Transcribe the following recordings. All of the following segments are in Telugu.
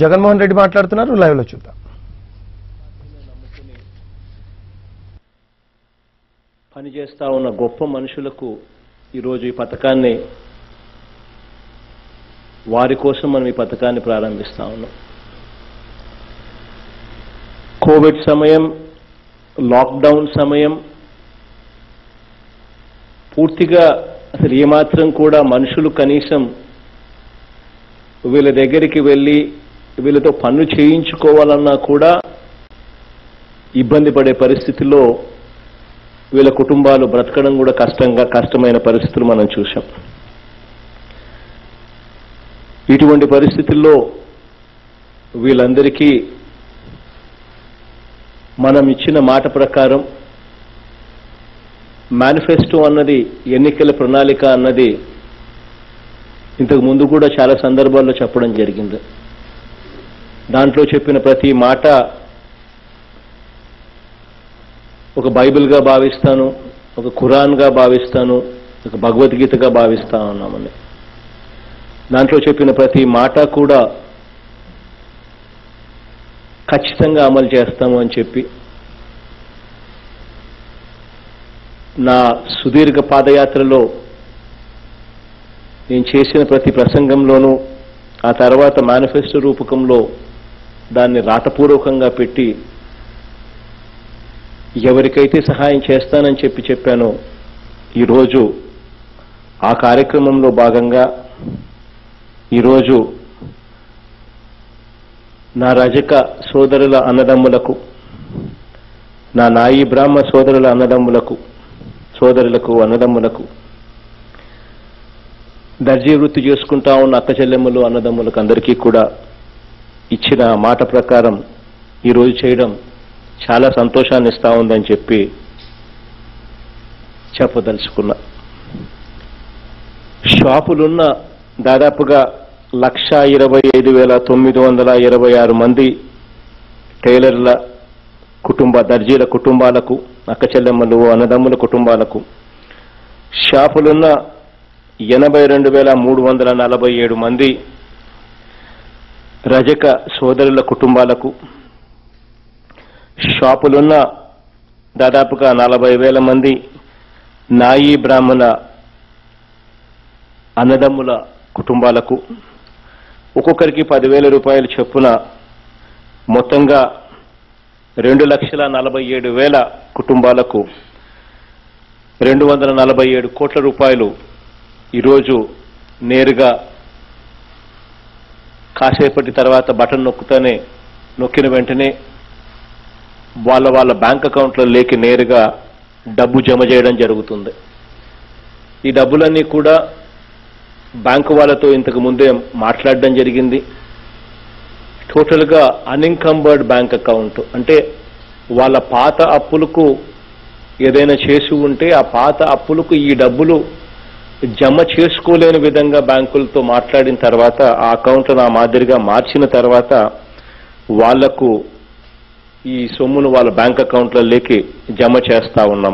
జగన్మోహన్ రెడ్డి మాట్లాడుతున్నారు లైవ్ లో చూద్దాం పనిచేస్తా ఉన్న గొప్ప మనుషులకు ఈరోజు ఈ పథకాన్ని వారి కోసం మనం ఈ పథకాన్ని ప్రారంభిస్తా ఉన్నాం కోవిడ్ సమయం లాక్డౌన్ సమయం పూర్తిగా అసలు ఏమాత్రం కూడా మనుషులు కనీసం వీళ్ళ దగ్గరికి వెళ్ళి వీళ్ళతో పనులు చేయించుకోవాలన్నా కూడా ఇబ్బంది పడే పరిస్థితిలో వీళ్ళ కుటుంబాలు బ్రతకడం కూడా కష్టంగా కష్టమైన పరిస్థితులు మనం చూసాం ఇటువంటి పరిస్థితుల్లో వీళ్ళందరికీ మనం ఇచ్చిన మాట ప్రకారం మేనిఫెస్టో అన్నది ఎన్నికల ప్రణాళిక అన్నది ఇంతకు ముందు కూడా చాలా సందర్భాల్లో చెప్పడం జరిగింది దాంట్లో చెప్పిన ప్రతి మాట ఒక బైబిల్గా భావిస్తాను ఒక ఖురాన్గా భావిస్తాను ఒక భగవద్గీతగా భావిస్తా ఉన్నామని దాంట్లో చెప్పిన ప్రతి మాట కూడా ఖచ్చితంగా అమలు చేస్తాము అని చెప్పి నా సుదీర్ఘ పాదయాత్రలో నేను చేసిన ప్రతి ప్రసంగంలోనూ ఆ తర్వాత మేనిఫెస్టో రూపకంలో దాన్ని రాతపూర్వకంగా పెట్టి ఎవరికైతే సహాయం చేస్తానని చెప్పి చెప్పానో ఈరోజు ఆ కార్యక్రమంలో భాగంగా ఈరోజు నా రజక సోదరుల అన్నదమ్ములకు నా నాయి బ్రాహ్మ సోదరుల అన్నదమ్ములకు సోదరులకు అన్నదమ్ములకు దర్జీ వృత్తి చేసుకుంటా ఉన్న అక్క చెల్లెమ్మలు అన్నదమ్ములకు అందరికీ కూడా ఇచ్చిన మాట ప్రకారం ఈరోజు చేయడం చాలా సంతోషాన్ని ఇస్తా ఉందని చెప్పి చెప్పదలుచుకున్నా షాపులున్న దాదాపుగా లక్ష ఇరవై ఐదు వేల తొమ్మిది వందల ఇరవై ఆరు మంది టైలర్ల కుటుంబ దర్జీల కుటుంబాలకు అక్క చెల్లెమ్మలు అన్నదమ్ముల కుటుంబాలకు షాపులున్న ఎనభై రెండు వేల మూడు వందల నలభై ఏడు మంది రజక సోదరుల కుటుంబాలకు షాపులున్న దాదాపుగా నలభై వేల మంది నాయి బ్రాహ్మణ అన్నదమ్ముల కుటుంబాలకు ఒక్కొక్కరికి పదివేల రూపాయలు చొప్పున మొత్తంగా రెండు లక్షల నలభై ఏడు వేల కుటుంబాలకు రెండు వందల నలభై ఏడు కోట్ల రూపాయలు ఈరోజు నేరుగా కాసేపటి తర్వాత బటన్ నొక్కుతానే నొక్కిన వెంటనే వాళ్ళ వాళ్ళ బ్యాంక్ అకౌంట్లో లేకి నేరుగా డబ్బు జమ చేయడం జరుగుతుంది ఈ డబ్బులన్నీ కూడా బ్యాంకు వాళ్ళతో ఇంతకు ముందే మాట్లాడడం జరిగింది టోటల్గా అన్ఇన్కంబర్డ్ బ్యాంక్ అకౌంట్ అంటే వాళ్ళ పాత అప్పులకు ఏదైనా చేసి ఉంటే ఆ పాత అప్పులకు ఈ డబ్బులు జమ చేసుకోలేని విధంగా బ్యాంకులతో మాట్లాడిన తర్వాత ఆ అకౌంట్ నా మాదిరిగా మార్చిన తర్వాత వాళ్లకు ఈ సొమ్మును వాళ్ళ బ్యాంక్ అకౌంట్లలోకి జమ చేస్తా ఉన్నాం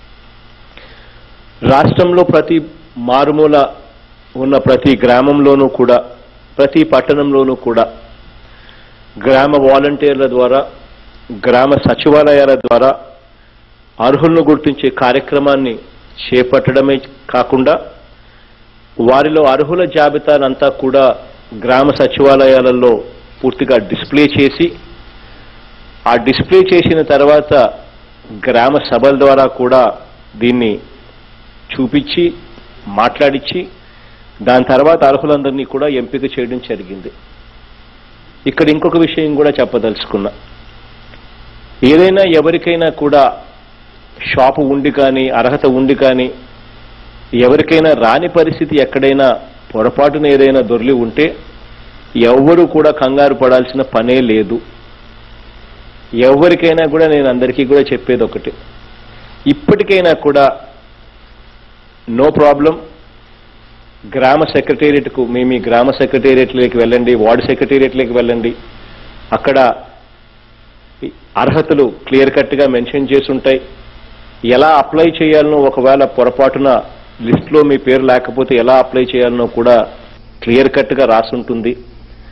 రాష్ట్రంలో ప్రతి మారుమూల ఉన్న ప్రతి గ్రామంలోనూ కూడా ప్రతి పట్టణంలోనూ కూడా గ్రామ వాలంటీర్ల ద్వారా గ్రామ సచివాలయాల ద్వారా అర్హులను గుర్తించే కార్యక్రమాన్ని చేపట్టడమే కాకుండా వారిలో అర్హుల జాబితానంతా కూడా గ్రామ సచివాలయాలలో పూర్తిగా డిస్ప్లే చేసి ఆ డిస్ప్లే చేసిన తర్వాత గ్రామ సభల ద్వారా కూడా దీన్ని చూపించి మాట్లాడించి దాని తర్వాత అర్హులందరినీ కూడా ఎంపిక చేయడం జరిగింది ఇక్కడ ఇంకొక విషయం కూడా చెప్పదలుచుకున్నా ఏదైనా ఎవరికైనా కూడా షాపు ఉండి కానీ అర్హత ఉండి కానీ ఎవరికైనా రాని పరిస్థితి ఎక్కడైనా పొరపాటున ఏదైనా దొర్లి ఉంటే ఎవ్వరూ కూడా కంగారు పడాల్సిన పనే లేదు ఎవరికైనా కూడా నేను అందరికీ కూడా చెప్పేది ఒకటి ఇప్పటికైనా కూడా నో ప్రాబ్లం గ్రామ సెక్రటేరియట్కు మీ మీ గ్రామ సెక్రటేరియట్లోకి వెళ్ళండి వార్డు సెక్రటేరియట్లోకి వెళ్ళండి అక్కడ ఈ అర్హతలు క్లియర్ కట్గా మెన్షన్ చేసి ఉంటాయి ఎలా అప్లై చేయాలనో ఒకవేళ పొరపాటున లిస్ట్లో మీ పేరు లేకపోతే ఎలా అప్లై చేయాలనో కూడా క్లియర్ కట్గా రాసుంటుంది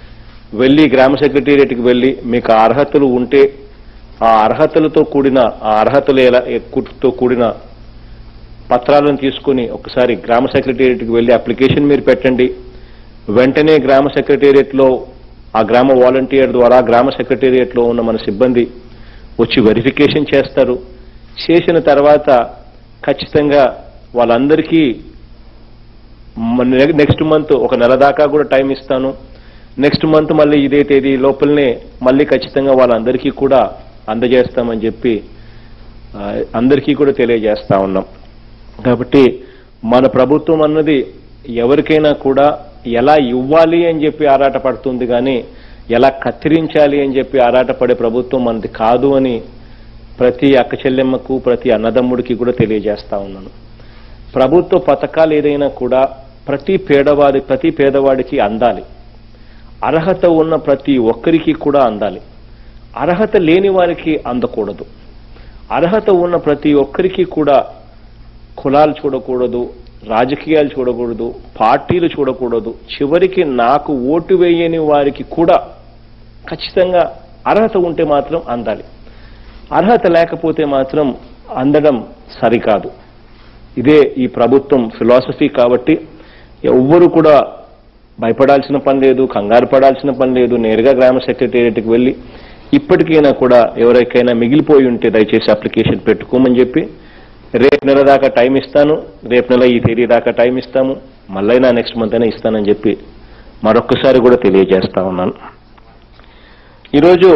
వెళ్ళి గ్రామ సెక్రటేరియట్కి వెళ్ళి మీకు ఆ అర్హతలు ఉంటే ఆ అర్హతలతో కూడిన ఆ అర్హతలు ఎలా తో కూడిన పత్రాలను తీసుకుని ఒకసారి గ్రామ సెక్రటేరియట్కి వెళ్ళి అప్లికేషన్ మీరు పెట్టండి వెంటనే గ్రామ సెక్రటేరియట్లో ఆ గ్రామ వాలంటీర్ ద్వారా గ్రామ సెక్రటేరియట్లో ఉన్న మన సిబ్బంది వచ్చి వెరిఫికేషన్ చేస్తారు చేసిన తర్వాత ఖచ్చితంగా వాళ్ళందరికీ నెక్స్ట్ మంత్ ఒక నెల దాకా కూడా టైం ఇస్తాను నెక్స్ట్ మంత్ మళ్ళీ ఇదే తేదీ లోపలనే మళ్ళీ ఖచ్చితంగా వాళ్ళందరికీ కూడా అందజేస్తామని చెప్పి ఆ, అందరికీ కూడా తెలియజేస్తా ఉన్నాం కాబట్టి మన ప్రభుత్వం అన్నది ఎవరికైనా కూడా ఎలా ఇవ్వాలి అని చెప్పి ఆరాటపడుతుంది కానీ ఎలా కత్తిరించాలి అని చెప్పి ఆరాటపడే ప్రభుత్వం మనది కాదు అని ప్రతి అక్క చెల్లెమ్మకు ప్రతి అన్నదమ్ముడికి కూడా తెలియజేస్తా ఉన్నాను ప్రభుత్వ పథకాలు ఏదైనా కూడా ప్రతి పేదవాడి ప్రతి పేదవాడికి అందాలి అర్హత ఉన్న ప్రతి ఒక్కరికి కూడా అందాలి అర్హత లేని వారికి అందకూడదు అర్హత ఉన్న ప్రతి ఒక్కరికి కూడా కులాలు చూడకూడదు రాజకీయాలు చూడకూడదు పార్టీలు చూడకూడదు చివరికి నాకు ఓటు వేయని వారికి కూడా ఖచ్చితంగా అర్హత ఉంటే మాత్రం అందాలి అర్హత లేకపోతే మాత్రం అందడం సరికాదు ఇదే ఈ ప్రభుత్వం ఫిలాసఫీ కాబట్టి ఎవ్వరు కూడా భయపడాల్సిన పని లేదు కంగారు పడాల్సిన పని లేదు నేరుగా గ్రామ సెక్రటేరియట్కి వెళ్ళి ఇప్పటికైనా కూడా ఎవరికైనా మిగిలిపోయి ఉంటే దయచేసి అప్లికేషన్ పెట్టుకోమని చెప్పి రేపు నెల దాకా టైం ఇస్తాను రేపు నెల ఈ తేదీ దాకా టైం ఇస్తాము మళ్ళైనా నెక్స్ట్ మంత్ అయినా ఇస్తానని చెప్పి మరొక్కసారి కూడా తెలియజేస్తా ఉన్నాను ఈరోజు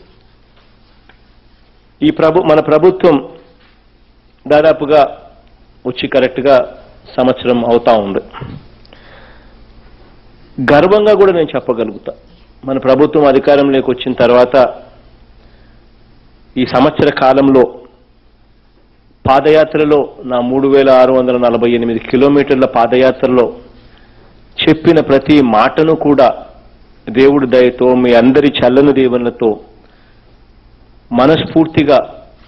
ఈ ప్రభు మన ప్రభుత్వం దాదాపుగా వచ్చి కరెక్ట్గా సంవత్సరం అవుతా ఉంది గర్వంగా కూడా నేను చెప్పగలుగుతా మన ప్రభుత్వం అధికారంలోకి వచ్చిన తర్వాత ఈ సంవత్సర కాలంలో పాదయాత్రలో నా మూడు వేల ఆరు వందల నలభై ఎనిమిది కిలోమీటర్ల పాదయాత్రలో చెప్పిన ప్రతి మాటను కూడా దేవుడి దయతో మీ అందరి చల్లని దీవెనలతో మనస్ఫూర్తిగా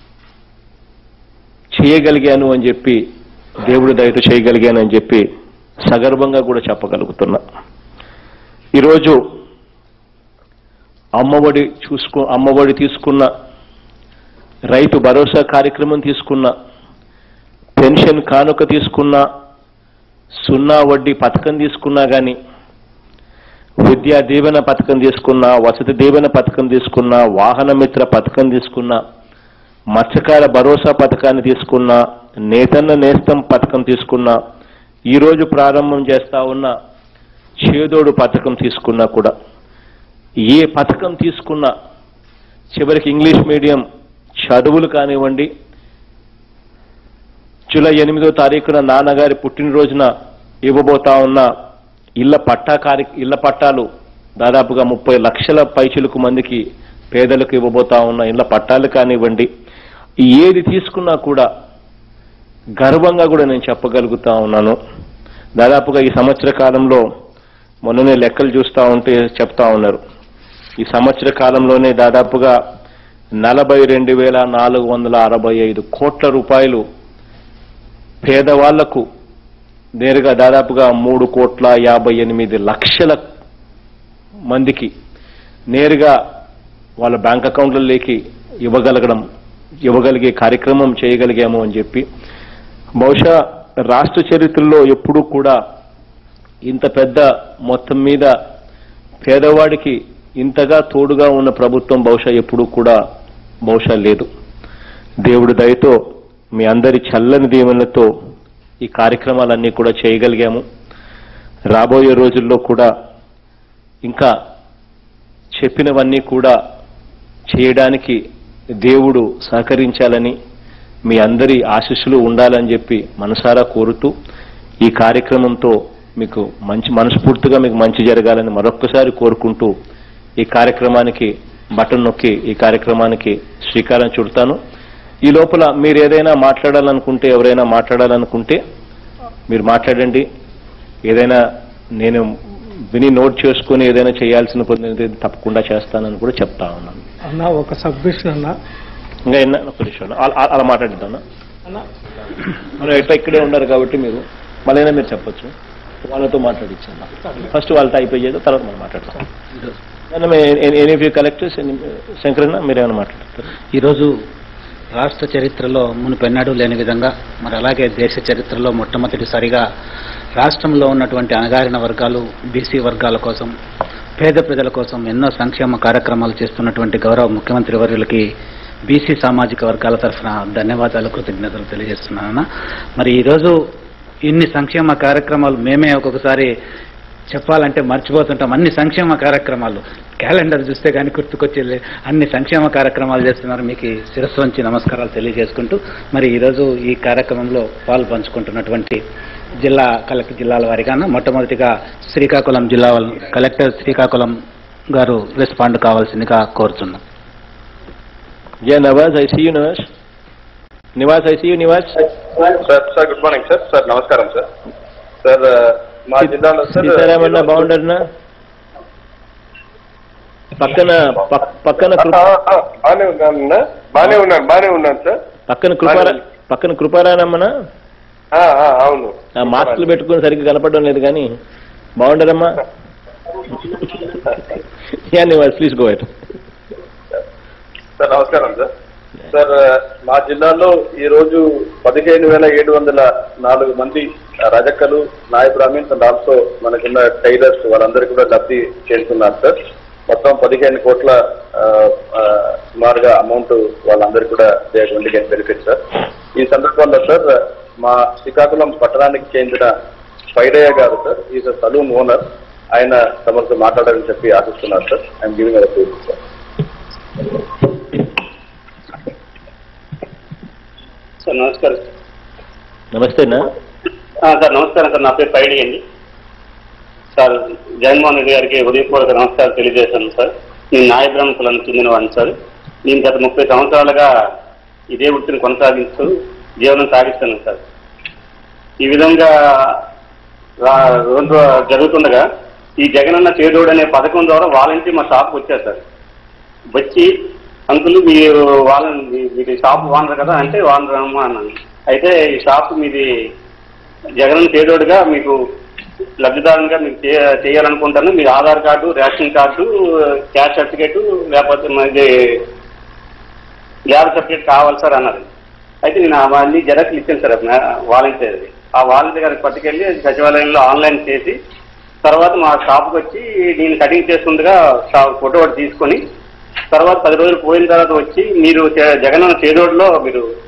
చేయగలిగాను అని చెప్పి దేవుడి దయతో చేయగలిగాను అని చెప్పి సగర్వంగా కూడా చెప్పగలుగుతున్నా ఈరోజు అమ్మఒడి చూసుకో అమ్మఒడి తీసుకున్న రైతు భరోసా కార్యక్రమం తీసుకున్న పెన్షన్ కానుక తీసుకున్న సున్నా వడ్డీ పథకం తీసుకున్నా కానీ విద్యా దీవెన పథకం తీసుకున్నా వసతి దీవెన పథకం తీసుకున్నా వాహన మిత్ర పథకం తీసుకున్నా మత్స్యకార భరోసా పథకాన్ని తీసుకున్నా నేతన్న నేస్తం పథకం తీసుకున్నా ఈరోజు ప్రారంభం చేస్తా ఉన్న చేదోడు పథకం తీసుకున్నా కూడా ఏ పథకం తీసుకున్నా చివరికి ఇంగ్లీష్ మీడియం చదువులు కానివ్వండి జూలై ఎనిమిదో తారీఖున నాన్నగారి పుట్టినరోజున ఇవ్వబోతా ఉన్న ఇళ్ల పట్టా కార్య ఇళ్ల పట్టాలు దాదాపుగా ముప్పై లక్షల పైచులకు మందికి పేదలకు ఇవ్వబోతా ఉన్న ఇళ్ల పట్టాలు కానివ్వండి ఏది తీసుకున్నా కూడా గర్వంగా కూడా నేను చెప్పగలుగుతా ఉన్నాను దాదాపుగా ఈ సంవత్సర కాలంలో మొన్ననే లెక్కలు చూస్తా ఉంటే చెప్తా ఉన్నారు ఈ సంవత్సర కాలంలోనే దాదాపుగా నలభై రెండు వేల నాలుగు వందల అరవై ఐదు కోట్ల రూపాయలు పేదవాళ్లకు నేరుగా దాదాపుగా మూడు కోట్ల యాభై ఎనిమిది లక్షల మందికి నేరుగా వాళ్ళ బ్యాంక్ అకౌంట్లలోకి ఇవ్వగలగడం ఇవ్వగలిగే కార్యక్రమం చేయగలిగాము అని చెప్పి బహుశా రాష్ట్ర చరిత్రలో ఎప్పుడూ కూడా ఇంత పెద్ద మొత్తం మీద పేదవాడికి ఇంతగా తోడుగా ఉన్న ప్రభుత్వం బహుశా ఎప్పుడూ కూడా బహుశా లేదు దేవుడి దయతో మీ అందరి చల్లని దీవెనలతో ఈ కార్యక్రమాలన్నీ కూడా చేయగలిగాము రాబోయే రోజుల్లో కూడా ఇంకా చెప్పినవన్నీ కూడా చేయడానికి దేవుడు సహకరించాలని మీ అందరి ఆశీస్సులు ఉండాలని చెప్పి మనసారా కోరుతూ ఈ కార్యక్రమంతో మీకు మంచి మనస్ఫూర్తిగా మీకు మంచి జరగాలని మరొక్కసారి కోరుకుంటూ ఈ కార్యక్రమానికి బటన్ నొక్కి ఈ కార్యక్రమానికి శ్రీకారం చుడతాను ఈ లోపల మీరు ఏదైనా మాట్లాడాలనుకుంటే ఎవరైనా మాట్లాడాలనుకుంటే మీరు మాట్లాడండి ఏదైనా నేను విని నోట్ చేసుకొని ఏదైనా చేయాల్సిన పని తప్పకుండా చేస్తానని కూడా చెప్తా ఉన్నాను అన్న ఒక సబ్మిషన్ అన్న ఇంకా ఎన్న ఒక నిమిషం అలా అలా- అలా మాట్లాడిద్దాం అన్న మనం ఎట్లా ఇక్కడే ఉన్నారు కాబట్టి మీరు మళ్ళైనా మీరు చెప్పొచ్చు వాళ్ళతో మాట్లాడించండి ఫస్ట్ వాళ్ళతో అయిపోయేది తర్వాత మనం మాట్లాడతాం ఎనీ ఫ్యూ కలెక్టర్స్ శంకరన్న మీరేమైనా మాట్లాడతారు ఈరోజు రాష్ట్ర చరిత్రలో మునుపెన్నడూ లేని విధంగా మరి అలాగే దేశ చరిత్రలో మొట్టమొదటిసారిగా రాష్ట్రంలో ఉన్నటువంటి అణగారిన వర్గాలు బీసీ వర్గాల కోసం పేద ప్రజల కోసం ఎన్నో సంక్షేమ కార్యక్రమాలు చేస్తున్నటువంటి గౌరవ ముఖ్యమంత్రి వర్యులకి బీసీ సామాజిక వర్గాల తరఫున ధన్యవాదాలు కృతజ్ఞతలు తెలియజేస్తున్నాను మరి ఈరోజు ఇన్ని సంక్షేమ కార్యక్రమాలు మేమే ఒక్కొక్కసారి చెప్పాలంటే మర్చిపోతుంటాం అన్ని సంక్షేమ కార్యక్రమాలు క్యాలెండర్ చూస్తే కానీ గుర్తుకొచ్చే అన్ని సంక్షేమ కార్యక్రమాలు చేస్తున్నారు మీకు శిరస్సు వంచి నమస్కారాలు తెలియజేసుకుంటూ మరి ఈరోజు ఈ కార్యక్రమంలో పాలు పంచుకుంటున్నటువంటి జిల్లా కలెక్టర్ జిల్లాల వారిగాన మొట్టమొదటిగా శ్రీకాకుళం జిల్లా వాళ్ళ- కలెక్టర్ శ్రీకాకుళం గారు రెస్పాండ్ కావాల్సిందిగా కోరుతున్నాం yeah Nawaz I see you Nawaz Nivas I see you Nivas sir sir good morning sir sir నమస్కారం సార్ సార్ మా జిల్లాలో సార్ సీతారామన్న బాగుండన్నా పక్కన పక్- పక్కన ఆ, కృ- ఆ, ఆ, బానే ఉన్నాను బానే ఉన్నాను బానే ఉన్నాను సార్ పక్కన కృపారా పక్కన కృపారానమ్మనా ఆ, ఆ, అవును ఆ మాస్కులు పెట్టుకుని సరిగ్గా కనపడడం లేదు కానీ బాగుండదమ్మా yeah Nivas please go at sir నమస్కారం సార్ సార్ మా జిల్లాలో ఈ రోజు పదిహేను వేల ఏడు వందల నాలుగు మంది రజకలు నాయ బ్రాహ్మిన్స్ అండ్ ఆల్సో మనకున్న టైలర్స్ వాళ్ళందరూ కూడా లబ్ధి చేస్తున్నారు సార్ మొత్తం పదిహేను కోట్ల ఆ, ఆ, సుమారుగా అమౌంట్ వాళ్ళందరికీ కూడా they going get benefit sir ఈ సందర్భంలో సార్ మా శ్రీకాకుళం పట్టణానికి చెందిన పైడయ్య గారు సార్ ఈజ్ సలూన్ ఓనర్ ఆయన తమతో మాట్లాడాలని చెప్పి ఆశిస్తున్నారు sir I'm giving our sir sir నమస్కారం నమస్తేనా ఆ, సార్ నమస్కారం సార్ నా పేరు పైడి అండి సార్ జగన్మోహన్ రెడ్డి గారికి హృదయపూర్వక నమస్కారం తెలియజేశాను సార్ నేను నాయబ్రహ్మ కులానికి చెందినవాడిని సార్ నేను గత ముప్పై సంవత్సరాలుగా ఇదే వృత్తిని కొనసాగిస్తూ జీవనం సాగిస్తాను సార్ ఈ విధంగా రా- రెండు జరుగుతుండగా ఈ జగనన్న చేదోడు అనే పథకం ద్వారా వాలంటీర్ మా షాప్కి వచ్చారు సార్ వచ్చి అంకుల్ మీరు వాళ్ళ మీ- మీది షాప్ ఓనర్ కదా అంటే ఓనర్ అమ్మా అన్నాను అయితే ఈ షాప్ మీది జగన్ చేదోడుగా మీకు లబ్ధిదారునిగా మీకు చేయ- చేయాలనుకుంటాను మీ Aadhaar card ration card cash certificate లేకపోతే మాది ల్యాబ్ సర్టిఫికేట్ కావాలి సార్ అన్నారు అయితే నేను అవన్నీ జెరాక్స్ ఇచ్చాను సార్ వాలంటీర్ ఆ వాలంటీర్ గారికి పట్టుకెళ్ళి సచివాలయంలో ఆన్లైన్ చేసి తర్వాత మా షాప్కి వచ్చి నేను కటింగ్ చేస్తుండగా షాప్ ఫోటో ఒకటి తీసుకొని తర్వాత పది రోజులు పోయిన తర్వాత వచ్చి మీరు చే- జగనన్న చేదోడులో మీరు